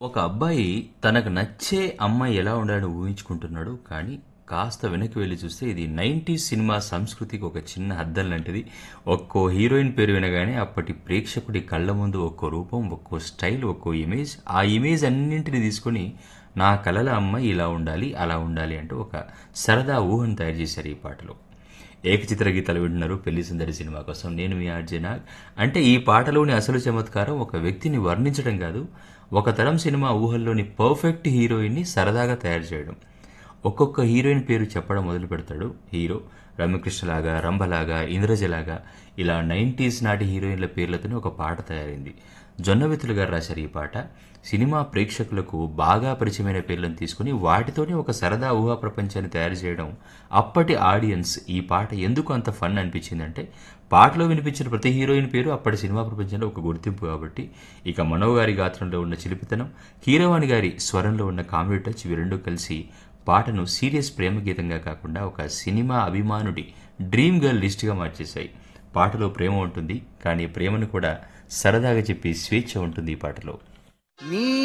ఒక అబ్బాయి తనకు నచ్చే అమ్మాయి ఎలా ఉండాలని ఊహించుకుంటున్నాడు కానీ కాస్త వెనక్కి వెళ్ళి చూస్తే ఇది నైంటీ సినిమా సంస్కృతికి ఒక చిన్న అద్దం లాంటిది ఒక్కో హీరోయిన్ పేరు వినగానే అప్పటి ప్రేక్షకుడి కళ్ళ ముందు ఒక్కో రూపం ఒక్కో స్టైల్ ఒక్కో ఇమేజ్ ఆ ఇమేజ్ అన్నింటిని తీసుకొని నా కలల అమ్మాయి ఇలా ఉండాలి అలా ఉండాలి అంటూ ఒక సరదా ఊహను తయారు చేశారు ఈ పాటలో ఏకచిత్ర గీతాలు వింటున్నారు పెళ్లి సుందరి సినిమా కోసం నేను మీ ఆర్జే నాగ్ అంటే ఈ పాటలోని అసలు చమత్కారం ఒక వ్యక్తిని వర్ణించడం కాదు ఒక తరం సినిమా ఊహల్లోని పర్ఫెక్ట్ హీరోయిన్ని సరదాగా తయారు చేయడం ఒక్కొక్క హీరోయిన్ పేరు చెప్పడం మొదలు పెడతాడు హీరో రమ్యకృష్ణలాగా రంభలాగా ఇంద్రజలాగా ఇలా నైంటీస్ నాటి హీరోయిన్ల పేర్లతోనే ఒక పాట తయారైంది జొన్నవితులు గారు రాశారు ఈ పాట సినిమా ప్రేక్షకులకు బాగా పరిచయమైన పేర్లను తీసుకుని వాటితోనే ఒక సరదా ఊహా ప్రపంచాన్ని తయారు చేయడం అప్పటి ఆడియన్స్ ఈ పాట ఎందుకు అంత ఫన్ అనిపించిందంటే పాటలో వినిపించిన ప్రతి హీరోయిన్ పేరు అప్పటి సినిమా ప్రపంచంలో ఒక గుర్తింపు కాబట్టి ఇక మనో గారి గాత్రంలో ఉన్న చిలిపితనం కీరవాణి గారి స్వరంలో ఉన్న కామెడీ టచ్ ఇవి రెండు కలిసి పాటను సీరియస్ ప్రేమ గీతంగా కాకుండా ఒక సినిమా అభిమానుడి డ్రీమ్ గర్ల్ లిస్ట్గా మార్చేశాయి పాటలో ప్రేమ ఉంటుంది కానీ ప్రేమను కూడా సరదాగా చెప్పి స్వేచ్ఛ ఉంటుంది ఈ పాటలో నీ